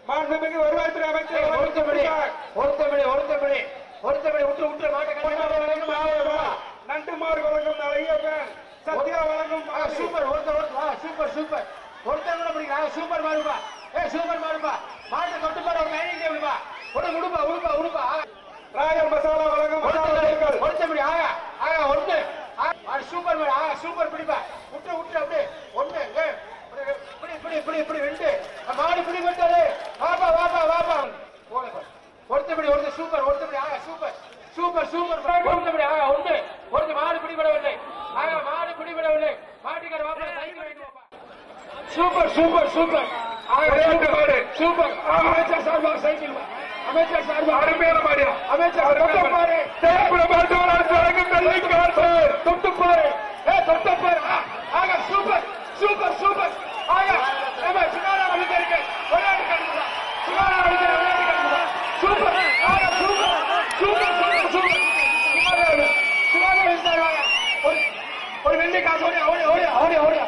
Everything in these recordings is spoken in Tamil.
மாண்புமிகு வருவாய்த்துறை அமைச்சர் ஒருத்தபடி ஒருத்தபடி ஒருத்தபடி ஒருத்தபடி விட்டு விட்டு மாட்டை நண்டு மாறு வழங்கும் ஐயப்பன் சத்யா வழங்கும் சூப்பர் ஒருத்த ஒருத்த வா சூப்பர் சூப்பர் ஒருத்தர் கூட பிடிக்கிறா சூப்பர் மாறுப்பா ஏ சூப்பர் மாறுப்பா மாட்டை தொட்டு பாரு ஒரு டைனிங் டேபிள் பா உடனே உடுப்பா உடுப்பா உடுப்பா ராயல் மசாலா வழங்கும் மசாலா பொருட்கள். ஒருத்தபடி ஆகா ஆகா ஒருத்து சூப்பர் மேடம் ஆகா சூப்பர் பிடிப்பா விட்டு விட்டு அப்படியே ஒண்ணு ஏ, இப்படி இப்படி இப்படி இப்படி ரெண்டு மாடு பிடி விட்டது வாப்பா வாப்பா வாப்பா போல ஒருத்தபடி ஒருத்த சூப்பர் ஒருத்தபடி ஆகா சூப்பர் சூப்பர் சூப்பர் ஒருத்தபடி ஆகா ஒன்று ஒருத்த மாடு பிடிபடவில்லை ஆகா மாடு பிடிபடவில்லை மாட்டுக்கார வாப்பா சைக்கிள் வாங்கிட்டு வாப்பா. சூப்பர் சூப்பர் சூப்பர் ஆகா, விளையாட்டு மாடு. சூப்பர் அமைச்சர் சார்பாக சைக்கிள் வா. அமைச்சர் சார்பாக அருமையான மாடியா அமைச்சர் தொட்டு பாரு தேர்ப்புல மருத்துவரால் வழங்கும் வெள்ளை காசு தொட்டு பாரு ஏ தொட்டு பாரு ஆ, ஆக சூப்பர் சூப்பர் சூப்பர் ஆக நம்ம சுகாதார அமைச்சருக்கு விளையாட்டு கட்டுதா சுகாதார அமைச்சர் விளையாட்டு கட்டுதா சூப்பர் ஆக சூப்பர் சூப்பர் சூப்பர் சூப்பர் சுகாதார சுகாதார அமைச்சர் வாங்க ஒரு ஒரு வெள்ளி காசு ஓடியா ஓடியா ஓடியா ஓடியா ஓடியா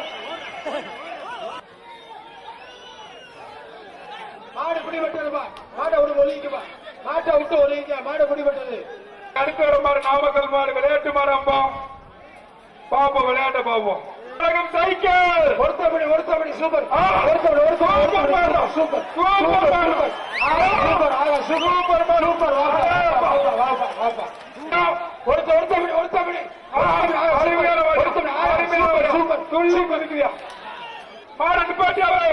மாடு பிடிபட்டதுப்பா மாட்டை விட்டு ஒலிக்குப்பா மாட்டை விட்டு ஒலிக்க மாடு பிடிபட்டது அடுத்து வர மாடு நாமக்கல் மாடு விளையாட்டு மாடு அம்போம் பாப்போம் விளையாட்ட பாப்போம் வழங்கும் சைக்கிள் ஒருத்தபடி ஒருத்தபடி சூப்பர் ஆ. ஒருத்தபடி ஒருத்தபடி super madam. Super super super madam. Super ஆகா, சூப்பர் ஆகா சூப்பர் சூப்பர் வாப்பா வாப்பா வாப்பா வாப்பா ஒருத்த ஒருத்தபடி ஒருத்தபடி அருமையான மாடு. ஒருத்தபடி ஆகா, அருமையான சூப்பர் மாடு. சூப்பர் துள்ளி குதிக்குதியா. மாடு நிப்பாட்டியாவே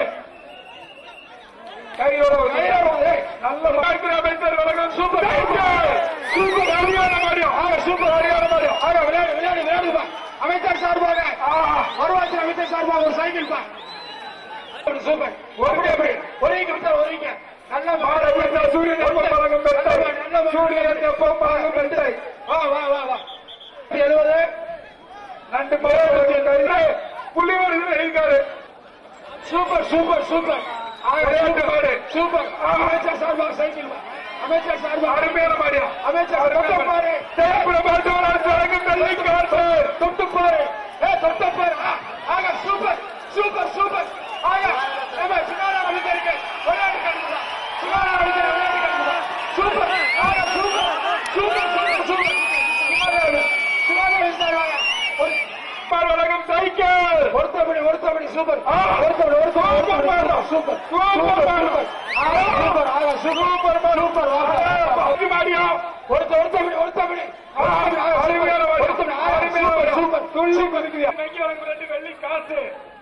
கையோட ஒரு கையோட ஒரு, ஏய், நல்ல வாழ்க்கை அமைச்சர் வழங்கும் சூப்பர் சைக்கிள். சூப்பர் அருமையான மாடியம் ஆகா சூப்பர் அருமையான மாடு ஆகா விளையாடு விளையாடு விளையாடுப்பா அமைச்சர் சார்பாக வருவாய்த்துறை அமைச்சர் சார்பாக ஒரு சைக்கிள் பா சூப்பர் ஒரு எப்படி ஒரேங்க விட்டா ஒரேங்க நல்ல மாடு மாடு சூரியன் எப்ப வழங்கும் பெட்டை சூரியன் எப்ப வழங்கும் பெட்டை வா வா வா வா எழுபது நண்டு மாடு புள்ளியோடு இருக்காரு சூப்பர் சூப்பர் சூப்பர் விளையாட்டு மாடு சூப்பர் அமைச்சர் சார்பாக சைக்கிள் வா. அமைச்சர் சார்பாக அருமையான மாடியா அமைச்சர் தொட்டு பாரு தேர்ப்புல மருத்துவரால் வழங்கும் வெள்ளை காசு தொட்டு பாரு ஏ தொட்டு பாரு ஆ, ஆக சூப்பர் சூப்பர் சூப்பர் ஆக நம்ம சுகாதார அமைச்சருக்கு விளையாட்டு கட்டுதா சுகாதார அமைச்சர் விளையாட்டு கட்டுதா சூப்பர் ஆக சூப்பர் சூப்பர் சூப்பர் சூப்பர் சுகாதார சுகாதார அமைச்சர் வாங்க ஒரு மாடு வழங்கும் சைக்கிள் ஒருத்தபடி ஒருத்தபடி சூப்பர் ஆ. ஒருத்தபடி சூப்பர் ஒருத்தபடி மேடம். Super super madam. ஆக சூப்பர் ஆக சூப்பர் சூப்பர் வாப்பா அஞ்சு மாடியா ஒருத்த ஒருத்தபடி ஒருத்தபடி அருமையான மாடு. ஒருத்தபடி ஆக அருமையான சூப்பர் மாடு. சூப்பர் துள்ளி குதிக்குதியா. இன்னைக்கு வழங்கும் ரெண்டு வெள்ளி காசு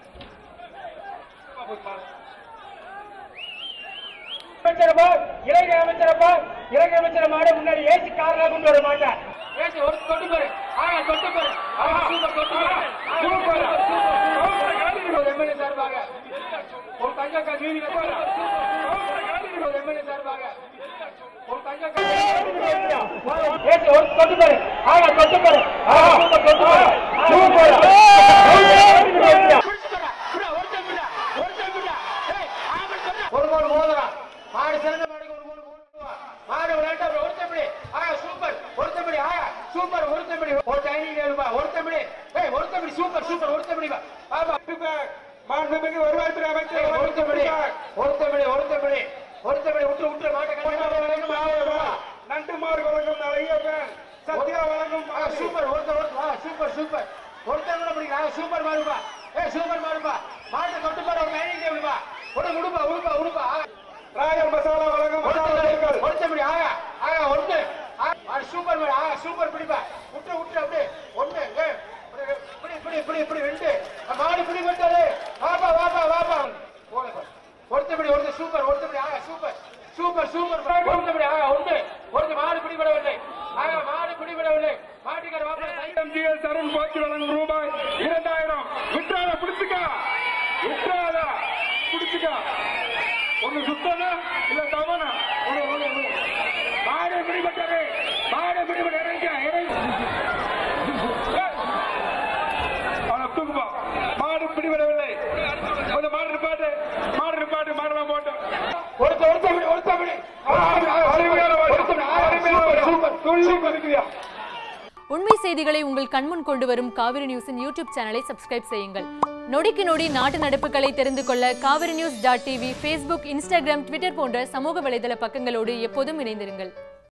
அமைச்சரப்பா இலங்கை அமைச்சரப்பா இலங்கை அமைச்சர மாடு முன்னாடி ஏசி கார்ல கொண்டு வர மாட்டேன் ஏசி ஒரு தொட்டு பாரு ஆக தொட்டு பாரு ஆக சூப்பர் தொட்டு பாரு சூப்பர் சூப்பர் எம்எல்ஏ சார்பாக ஒரு தங்க நீதி எம்எல்ஏ சார்பாக ஒரு தங்க ஏசி ஒரு தொட்டு பாரு ஆக தொட்டு பாரு ஆக சூப்பர் தொட்டு பாரு சூப்பர் ஒரு கோல் மோதுறா மாடு சிறந்த மாடுக்கு ஒரு கோல் மோதுவா மாடு விளையாட்டா ஒருத்தபடி ஆ சூப்பர் ஒருத்தபடி ஆ சூப்பர் ஒருத்தபடி ஒரு டைனிங் டேபிள் பா ஒருத்தபடி ஏய் ஒருத்தபடி சூப்பர் சூப்பர் ஒருத்தபடி பா பாபா மாண்புமிகு வருவாய்த்துறை அமைச்சர் ஒருத்தபடி ஒருத்தபடி ஒருத்தபடி ஒருத்தபடி விட்டு விட்டு மாட்டை கட்டி நண்டு மாடு வழங்கும் ஐயப்பன் சத்யா வழங்கும் ஆ, சூப்பர் ஒருத்தர் ஒருத்தர் ஆ, சூப்பர் சூப்பர் ஒருத்தர் கூட பிடிக்கிறா சூப்பர் மாடுப்பா ஏ சூப்பர் மாடுப்பா மாட்டை தொட்டு பாரு ஒரு டைனிங் டேபிள் பா உடனே உடுப்பா உடுப்பா உடுப்பா ஆ. ராயல் மசாலா வழங்கும் மசாலா பொருட்கள். ஒருத்தபடி ஆகா ஆகா ஒன்று ஆ, சூப்பர் மேடம் ஆகா சூப்பர் பிடிப்பா விட்டு விட்டு அப்படியே ஒண்ணு ஏ, இப்படி இப்படி இப்படி இப்படி ரெண்டு மாடு பிடி விட்டது வாப்பா வாப்பா வாப்பா போல ஒருத்தபடி ஒருத்தர் சூப்பர் ஒருத்தபடி ஆகா சூப்பர் சூப்பர் சூப்பர் ஒருத்தபடி ஆகா ஒன்று ஒருத்தர் மாடு பிடிபடவில்லை ஆகா மாடு பிடிபடவில்லை மாட்டுக்கார வாப்பா சைக்கிள் எம்ஜிஎஸ் அருண் போச்சு வழங்கும் ரூபாய் இரண்டாயிரம் விட்டுறாத பிடிச்சுக்கா விட்டுறாத பிடிச்சுக்கா ஒண்ணு சுத்தனா இல்ல தவனா ஒண்ணு ஒண்ணு ஒண்ணு மாடு பிடிபட்டது மாடு பிடிபட்ட இறங்க இறங்க அவனை தூக்குப்பா மாடு பிடிபடவில்லை கொஞ்சம் மாடு நிப்பாட்டு மாடு நிப்பாட்டு மாடெல்லாம் போட்டோம் ஒருத்தர் ஒருத்தபடி ஒருத்தபடி அருமையான மாடு. ஒருத்தபடி ஆகா, அருமையான மாடு. சூப்பர் துள்ளி குதிக்குதியா. உண்மை செய்திகளை உங்கள் கண்முன் கொண்டு வரும் காவிரி நியூஸின் யூடியூப் சேனலை சப்ஸ்கிரைப் செய்யுங்கள் நொடிக்கு நொடி நாட்டு நடப்புகளை தெரிந்து கொள்ள Kaveri news dot TV Facebook Instagram Twitter போன்ற சமூக வலைதள பக்கங்களோடு எப்போதும் இணைந்திருங்கள்